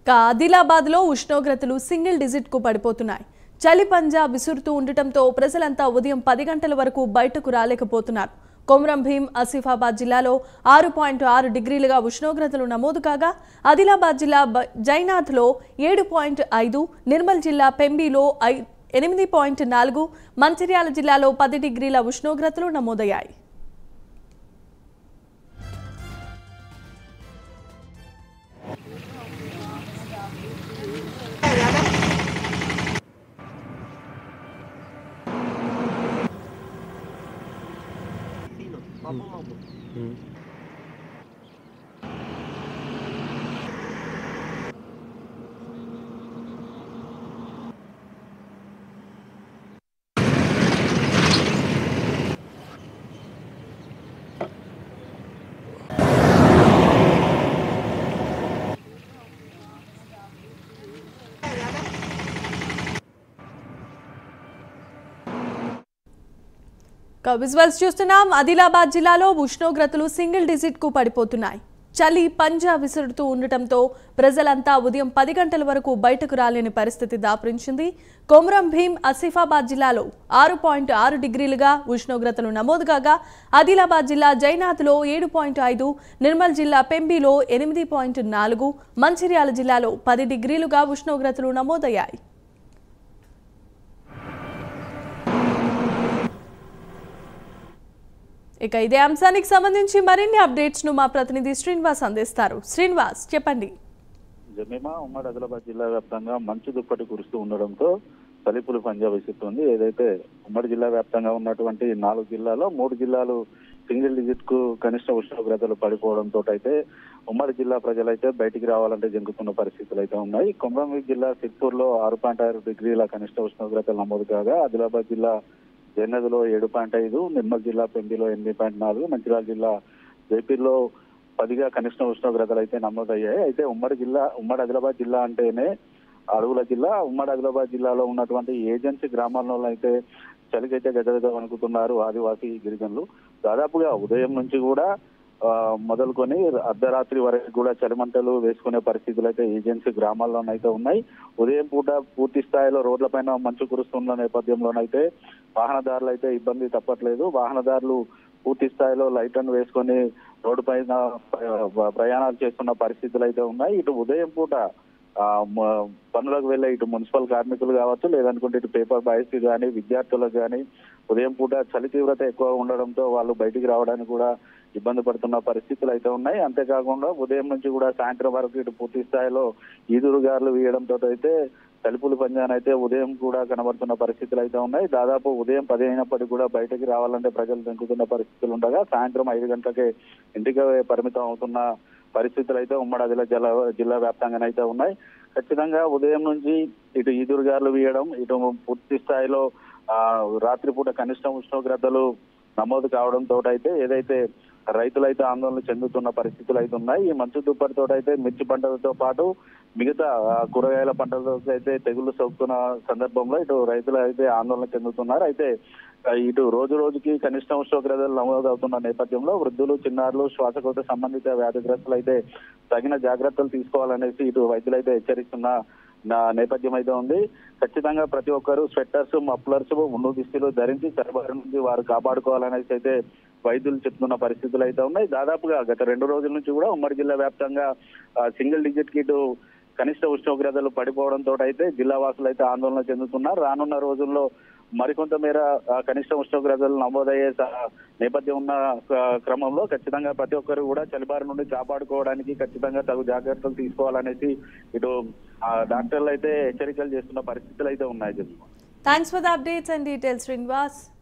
ఇక ఆదిలాబాద్లో ఉష్ణోగ్రతలు సింగిల్ డిజిట్కు పడిపోతున్నాయి చలి పంజా విసురుతూ ఉండటంతో ప్రజలంతా ఉదయం పది గంటల వరకు బయటకు రాలేకపోతున్నారు కొమరం భీం ఆసిఫాబాద్ జిల్లాలో ఆరు పాయింట్ ఆరు డిగ్రీలుగా ఉష్ణోగ్రతలు నమోదు కాగా ఆదిలాబాద్ జిల్లా బ- జైనాథ్లో ఏడు పాయింట్ ఐదు నిర్మల్ జిల్లా పెంబిలో ఐ ఎనిమిది పాయింట్ నాలుగు మంచిర్యాల జిల్లాలో పది డిగ్రీల ఉష్ణోగ్రతలు నమోదయ్యాయి ఇక విజువల్స్ చూస్తున్నాం ఆదిలాబాద్ జిల్లాలో ఉష్ణోగ్రతలు సింగిల్ డిజిట్ కు పడిపోతున్నాయి చలి పంజా విసురుతూ ఉండటంతో ప్రజలంతా ఉదయం పది గంటల వరకు బయటకు రాలేని పరిస్థితి దాపురించింది కొమరం భీం ఆసిఫాబాద్ జిల్లాలో ఆరు పాయింట్ ఆరు డిగ్రీలుగా ఉష్ణోగ్రతలు నమోదు కాగా ఆదిలాబాద్ జిల్లా జైనాథ్లో ఏడు పాయింట్ ఐదు నిర్మల్ జిల్లా పెంబిలో ఎనిమిది పాయింట్ నాలుగు మంచిర్యాల జిల్లాలో పది డిగ్రీలుగా ఉష్ణోగ్రతలు నమోదయ్యాయి ఇక ఇదే అంశానికి సంబంధించి మరిన్ని అప్డేట్స్ ను మా ప్రతినిధి శ్రీనివాస్ అందిస్తారు శ్రీనివాస్ చెప్పండి జమీమా ఉమ్మడి ఆదిలాబాద్ జిల్లా వ్యాప్తంగా మంచు దుప్పటి కురుస్తూ ఉండడంతో చలిపులు పంజాబ్ విసురుతుంది ఏదైతే ఉమ్మడి జిల్లా వ్యాప్తంగా ఉన్నటువంటి నాలుగు జిల్లాలో మూడు జిల్లాలు సింగిల్ డిజిట్ కు కనిష్ట ఉష్ణోగ్రతలు పడిపోవడంతో అయితే ఉమ్మడి జిల్లా ప్రజలైతే బయటికి రావాలంటే జంకుతున్న పరిస్థితులు అయితే ఉన్నాయి కొమరంభీం జిల్లా సిర్పూర్ లో ఆరు పాయింట్ ఆరు డిగ్రీల కనిష్ట ఉష్ణోగ్రతలు నమోదు కాగా ఆదిలాబాద్ జిల్లా జన్నదిలో ఏడు పాయింట్ ఐదు నిర్మల్ జిల్లా పెంబిలో ఎనిమిది పాయింట్ నాలుగు మంచిర్యాల జిల్లా జైపీర్లో పదిగా కనిష్ట ఉష్ణోగ్రతలు అయితే నమోదయ్యాయి అయితే ఉమ్మడి జిల్లా ఉమ్మడి ఆదిలాబాద్ జిల్లా అంటేనే అడవుల జిల్లా ఉమ్మడి ఆదిలాబాద్ జిల్లాలో ఉన్నటువంటి ఏజెన్సీ గ్రామాల్లో అయితే చలికైతే గజగజ వణుకుతున్నారు ఆదివాసీ గిరిజనులు దాదాపుగా ఉదయం నుంచి కూడా ఆ, మొదలుకొని అర్ధరాత్రి వరకు కూడా చలిమంటలు వేసుకునే పరిస్థితులు అయితే ఏజెన్సీ గ్రామాల్లోనైతే ఉన్నాయి ఉదయం పూట పూర్తి స్థాయిలో రోడ్లపైన మంచు కురుస్తున్న నేపథ్యంలోనైతే వాహనదారులు అయితే ఇబ్బంది తప్పట్లేదు వాహనదారులు పూర్తి స్థాయిలో లైట్లను వేసుకొని రోడ్డు పైన ప్ర- ప్రయాణాలు చేస్తున్న పరిస్థితులు అయితే ఉన్నాయి ఇటు ఉదయం పూట ఆ, మ- పనులకు వెళ్ళే ఇటు మున్సిపల్ కార్మికులు కావచ్చు లేదనుకుంటే ఇటు పేపర్ బాయ్స్ కానీ విద్యార్థులకు కానీ ఉదయం పూట చలి తీవ్రత ఎక్కువ ఉండడంతో వాళ్ళు బయటికి రావడానికి కూడా ఇబ్బంది పడుతున్న పరిస్థితులు అయితే ఉన్నాయి అంతేకాకుండా ఉదయం నుంచి కూడా సాయంత్రం వరకు ఇటు పూర్తి స్థాయిలో ఈదురుగారులు వీయడంతో అయితే తలుపులు పంజాన్ అయితే ఉదయం కూడా కనబడుతున్న పరిస్థితులు అయితే ఉన్నాయి దాదాపు ఉదయం పది అయినప్పటికీ కూడా బయటకి రావాలంటే ప్రజలు దెంకుతున్న పరిస్థితులు ఉండగా సాయంత్రం ఐదు గంటలకే ఇంటికి పరిమితం అవుతున్న పరిస్థితులు అయితే ఉమ్మడి ఆదిలాబాద్ జిల్లా జిల్లా వ్యాప్తంగానైతే ఉన్నాయి ఖచ్చితంగా ఉదయం నుంచి ఇటు ఈదురుగారులు వీయడం ఇటు పూర్తి స్థాయిలో ఆ రాత్రిపూట కనిష్ట ఉష్ణోగ్రతలు నమోదు కావడంతో అయితే ఏదైతే రైతులైతే ఆందోళన చెందుతున్న పరిస్థితులు అయితే ఉన్నాయి ఈ మంచు దుప్పటితో అయితే మిర్చి పంటలతో పాటు మిగతా ఆ, కూరగాయల పంటలతో అయితే తెగులు సోకుతున్న సందర్భంలో ఇటు రైతులు అయితే ఆందోళన చెందుతున్నారు అయితే ఆ, ఇటు రోజు రోజుకి కనిష్ట ఉష్ణోగ్రతలు నమోదవుతున్న నేపథ్యంలో వృద్ధులు చిన్నారులు శ్వాసకోశ సంబంధిత వ్యాధిగ్రస్తులు అయితే తగిన జాగ్రత్తలు తీసుకోవాలనేసి ఇటు వైద్యులు అయితే హెచ్చరిస్తున్న నా నేపథ్యం అయితే ఉంది ఖచ్చితంగా ప్రతి ఒక్కరు స్వెట్టర్స్ మఫ్లర్స్ ముందు దిస్తులు ధరించి చలిబారి నుంచి వారు కాపాడుకోవాలనేసి అయితే వైద్యులు చెప్తున్న పరిస్థితులు అయితే ఉన్నాయి దాదాపుగా గత రెండు రోజుల నుంచి కూడా ఉమ్మడి జిల్లా వ్యాప్తంగా ఆ, సింగిల్ డిజిట్ కి ఇటు కనిష్ట ఉష్ణోగ్రతలు పడిపోవడంతో అయితే జిల్లా వాసులు అయితే ఆందోళన చెందుతున్నారు రానున్న రోజుల్లో మరికొంత మేర ఆ, కనిష్ట ఉష్ణోగ్రతలు నమోదయ్యే స- నేపథ్యం ఉన్న ఆ, క్రమంలో ఖచ్చితంగా ప్రతి ఒక్కరు కూడా చలిబారి నుండి కాపాడుకోవడానికి ఖచ్చితంగా తగు జాగ్రత్తలు తీసుకోవాలనేసి ఇటు ఆ, డాక్టర్లు అయితే హెచ్చరికలు చేస్తున్న పరిస్థితులు అయితే ఉన్నాయి Jagan thanks for the updates and details Srinivas